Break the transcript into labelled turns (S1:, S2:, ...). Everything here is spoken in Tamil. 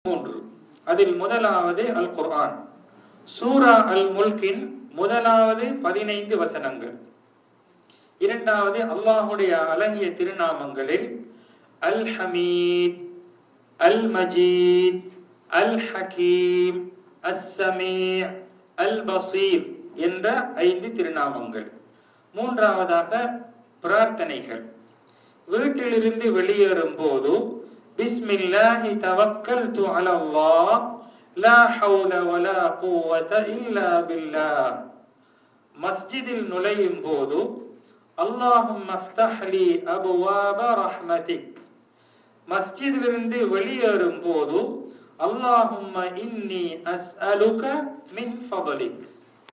S1: மூன்று அதில் முதலாவது அல் குர்ஆன் சூரா அல் முல்கின் முதலாவது பதினைந்து வசனங்கள் இரண்டாவது அல்லாஹுடைய அழகிய திருநாமங்களில் அல் ஹமீத் அல் மஜீத் அல் ஹக்கீம் அஸ் சமீர் அல் பசீர் என்ற ஐந்து திருநாமங்கள் மூன்றாவதாக பிரார்த்தனைகள் வீட்டிலிருந்து வெளியேறும் போது பிஸ்மில்லாஹி தவக்கல்து அலல்லாஹ் லா ஹவுல வலா குவத இல்லா பில்லாஹ் மஸ்ஜிதில் நுழையும் போது அல்லாஹும் மஃப்தஹ்லி அபுவாப ரஹ்மதிக் மஸ்ஜிதிலிருந்து வெளியேறும் போது அல்லாஹும்ம இன்னி அஸ்அலுக மின் ஃபضலிக்